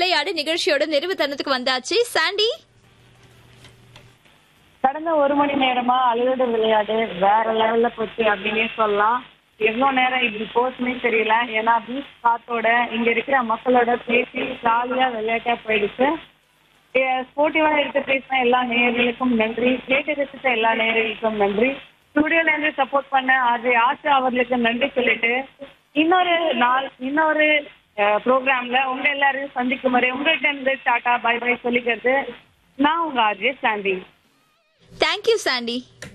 விளையாடு நிகழ்ச்சியோட நிறைவு தருணத்துக்கு வந்தாச்சு சாண்டி கடந்த ஒரு மணி நேரமா அலையோட விளையாடு வேற லெவல்ல போச்சு அப்படின்னே சொல்லலாம் எவ்வளவு நேரம் இப்படி போச்சுன்னே தெரியல ஏன்னா பீச் காத்தோட இங்க இருக்கிற மக்களோட பேசி ஜாலியா விளையாட்டா போயிடுச்சு ஸ்போர்ட்டிவா எடுத்து பேசின எல்லா நேயர்களுக்கும் நன்றி கேட்டு ரசித்த எல்லா நேயர்களுக்கும் நன்றி ஸ்டுடியோல இருந்து சப்போர்ட் பண்ண ஆர்ஜே ஆஷா அவர்களுக்கு நன்றி சொல்லிட்டு இன்னொரு நாள் இன்னொரு ப்ரோக்ராம்ல உங்க எல்லாரையும் சந்திக்கும் வரை உங்கள்கிட்ட இருந்து டாடா பை பை சொல்லிக்கிறது நான் உங்க ஆர்ஜே சாந்தி தேங்க்யூ சாண்டி